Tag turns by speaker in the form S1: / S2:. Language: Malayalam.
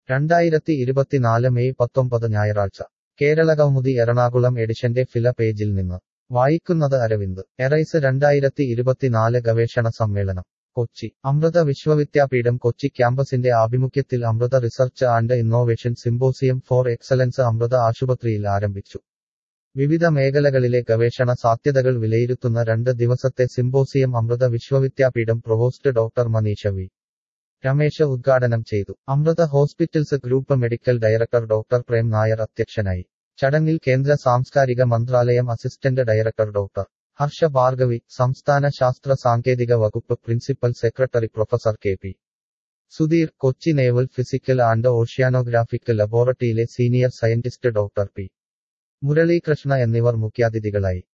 S1: രണ്ടായിരത്തി ഇരുപത്തിനാല് മെയ് പത്തൊമ്പത് ഞായറാഴ്ച കേരളകൗമുദി എറണാകുളം എഡിഷന്റെ ഫില പേജിൽ നിന്ന് വായിക്കുന്നത് അരവിന്ദ് എറൈസ് രണ്ടായിരത്തി ഇരുപത്തിനാല് ഗവേഷണ സമ്മേളനം കൊച്ചി അമൃത വിശ്വവിദ്യാപീഠം കൊച്ചി ക്യാമ്പസിന്റെ ആഭിമുഖ്യത്തിൽ Amrita research and innovation symposium for excellence Amrita ആശുപത്രിയിൽ ആരംഭിച്ചു വിവിധ മേഖലകളിലെ ഗവേഷണ സാധ്യതകൾ വിലയിരുത്തുന്ന രണ്ട് ദിവസത്തെ symposium Amrita Vishwavidyapeetham provost doctor Maneesha V Ramesh ഉദ്ഘാടനം ചെയ്തു Amrita hospitals group medical director doctor Prem Nair അധ്യക്ഷനായി ചടങ്ങിൽ കേന്ദ്ര സാംസ്കാരിക മന്ത്രാലയം assistant director doctor Harsha Bhargavi സംസ്ഥാന ശാസ്ത്ര സാങ്കേതിക വകുപ്പ് principal secretary professor K P Sudheer Kochi naval physical and oceanographic ലബോറട്ടറിയിലെ senior scientist doctor P Muralikrishna എന്നിവർ മുഖ്യാതിഥികളായി